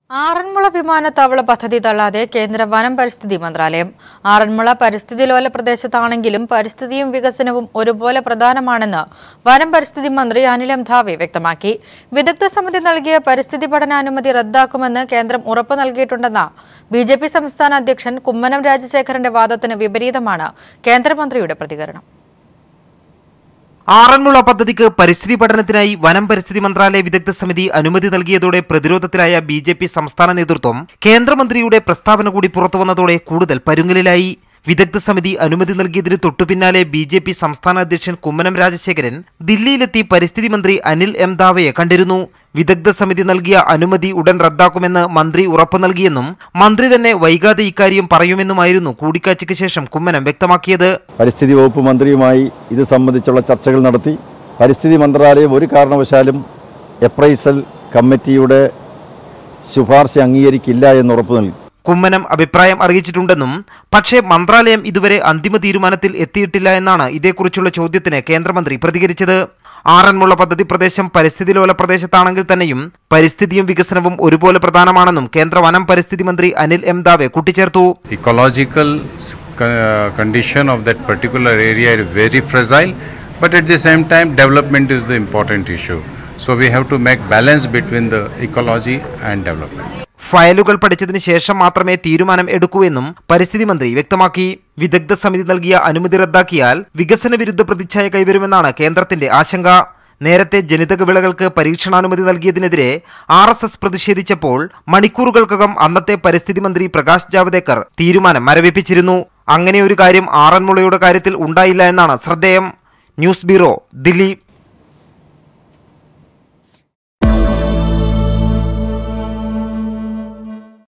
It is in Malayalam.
ആറന്മുള വിമാനത്താവള പദ്ധതി തള്ളാതെ കേന്ദ്ര വനം പരിസ്ഥിതി മന്ത്രാലയം ആറന്മുള പരിസ്ഥിതി ലോല പ്രദേശത്താണെങ്കിലും പരിസ്ഥിതിയും വികസനവും ഒരുപോലെ പ്രധാനമാണെന്ന് വനം പരിസ്ഥിതി മന്ത്രി അനിൽ എം ധാവെ വ്യക്തമാക്കി വിദഗ്ധ സമിതി നൽകിയ പരിസ്ഥിതി പഠനാനുമതി റദ്ദാക്കുമെന്ന് കേന്ദ്രം ഉറപ്പു നൽകിയിട്ടുണ്ടെന്ന ബി ജെ പി സംസ്ഥാന അധ്യക്ഷൻ കുമ്മനം രാജശേഖരന്റെ വാദത്തിന് വിപരീതമാണ് കേന്ദ്രമന്ത്രിയുടെ പ്രതികരണം ആറന്മുള പദ്ധതിക്ക് പരിസ്ഥിതി പഠനത്തിനായി വനം പരിസ്ഥിതി മന്ത്രാലയ വിദഗ്ധ സമിതി അനുമതി നൽകിയതോടെ പ്രതിരോധത്തിലായ ബി ജെ പി സംസ്ഥാന നേതൃത്വം കേന്ദ്രമന്ത്രിയുടെ പ്രസ്താവന കൂടി പുറത്തുവന്നതോടെ കൂടുതൽ പരുങ്ങലിലായി വിദഗ്ധ സമിതി അനുമതി നൽകിയതിന് തൊട്ടുപിന്നാലെ ബി ജെ പി സംസ്ഥാന അധ്യക്ഷൻ കുമ്മനം രാജശേഖരൻ ദില്ലിയിലെത്തി പരിസ്ഥിതി മന്ത്രി അനിൽ എം ദാവയെ കണ്ടിരുന്നു വിദഗ്ധ സമിതി നൽകിയ അനുമതി ഉടൻ റദ്ദാക്കുമെന്ന് മന്ത്രി ഉറപ്പു നൽകിയെന്നും മന്ത്രി തന്നെ വൈകാതെ ഇക്കാര്യം പറയുമെന്നുമായിരുന്നു കൂടിക്കാഴ്ചയ്ക്ക് ശേഷം കുമ്മനം വ്യക്തമാക്കിയത് പരിസ്ഥിതി വകുപ്പ് മന്ത്രിയുമായി ഇത് സംബന്ധിച്ചുള്ള ചർച്ചകൾ നടത്തി പരിസ്ഥിതി മന്ത്രാലയം ഒരു കാരണവശാലും എപ്രൈസൽ കമ്മിറ്റിയുടെ ശുപാർശ അംഗീകരിക്കില്ല എന്ന് ഉറപ്പു നൽകി കുമ്മനം അഭിപ്രായം അറിയിച്ചിട്ടുണ്ടെന്നും പക്ഷേ മന്ത്രാലയം ഇതുവരെ അന്തിമ തീരുമാനത്തിൽ എത്തിയിട്ടില്ല എന്നാണ് ഇതേക്കുറിച്ചുള്ള ചോദ്യത്തിന് കേന്ദ്രമന്ത്രി പ്രതികരിച്ചത് ആറന്മുള പദ്ധതി പ്രദേശം പരിസ്ഥിതി ലോല പ്രദേശത്താണെങ്കിൽ തന്നെയും പരിസ്ഥിതിയും വികസനവും ഒരുപോലെ പ്രധാനമാണെന്നും കേന്ദ്ര വനം പരിസ്ഥിതി മന്ത്രി അനിൽ എം ദാവെ കൂട്ടിച്ചേർത്തു ecological s- co- uh, condition of that particular area is very fragile but at the same time development is the important issue so we have to make balance between the ecology and development ഫയലുകൾ പഠിച്ചതിന് ശേഷം മാത്രമേ തീരുമാനം എടുക്കൂ എന്നും പരിസ്ഥിതി മന്ത്രി വ്യക്തമാക്കി വിദഗ്ധ സമിതി നൽകിയ അനുമതി റദ്ദാക്കിയാൽ വികസന വിരുദ്ധ പ്രതിച്ഛായ കൈവരുമെന്നാണ് കേന്ദ്രത്തിന്റെ ആശങ്ക നേരത്തെ ജനിതക വിളകൾക്ക് പരീക്ഷണാനുമതി നൽകിയതിനെതിരെ ആർ എസ് എസ് പ്രതിഷേധിച്ചപ്പോൾ മണിക്കൂറുകൾക്കകം അന്നത്തെ പരിസ്ഥിതി മന്ത്രി പ്രകാശ് ജാവദേക്കർ തീരുമാനം മരവിപ്പിച്ചിരുന്നു അങ്ങനെ ഒരു കാര്യം ആറന്മുളയുടെ കാര്യത്തിൽ ഉണ്ടായില്ല എന്നാണ് ശ്രദ്ധേയം ന്യൂസ് ബ്യൂറോ ദില്ലി